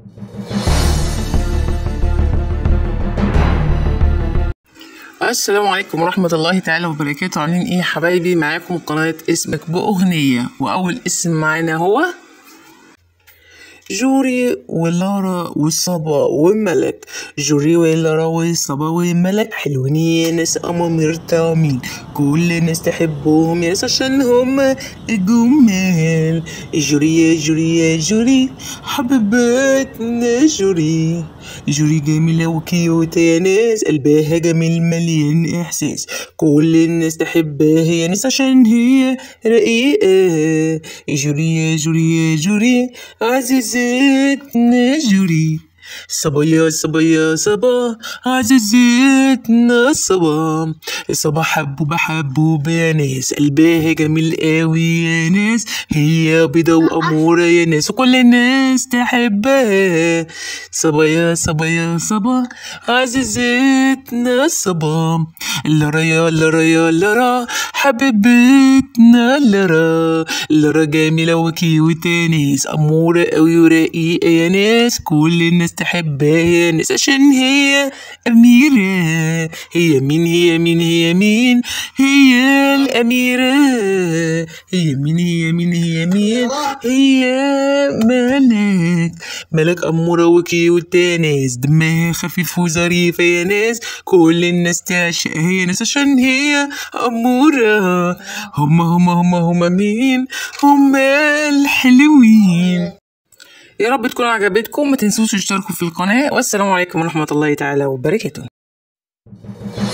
السلام عليكم ورحمة الله تعالى وبركاته عاملين ايه يا حبايبي معاكم قناة اسمك بأغنية وأول اسم معانا هو جوري ولارا والصبا والملك جوري ولارا والصبا والملك حلوين يا ناس أمامير تامين كل الناس تحبهم يا ناس عشان هم جمال جوري يا جوري يا جوري حبيبتنا جوري جوري جميلة وكيوتة يا ناس قلبها جميل مليان إحساس كل الناس تحبها يا ناس عشان هي رقيقة جوري يا جوري يا جوري عزيزتنا جوري صبا يا صبا يا صبا عزيزتنا صبا صبا حبو بحبوب يا ناس قلبها جميل قوي يا ناس هي بيضة وأمورة يا ناس وكل الناس تحبها صبا يا صبا يا صبا عزيزتنا صبا لرا يا لرا يا لرا حبيبتنا لرا لرا جميلة وكيوتة يا ناس أمورة قوي ورقيقة يا ناس كل الناس تحبها يا ناس عشان هي أميرة هي مين هي مين هي مين هي الأميرة هي مين هي مين هي مين هي ملك ملك أمورة وكيوتة يا ناس دمها خفيف وظريفة يا ناس كل الناس تعشقها يا ناس عشان هي أمورة هما هما هما هما مين هما الحلوين يا رب تكون عجبتكم ما تنسوش تشتركوا في القناة والسلام عليكم ورحمة الله تعالى وبركاته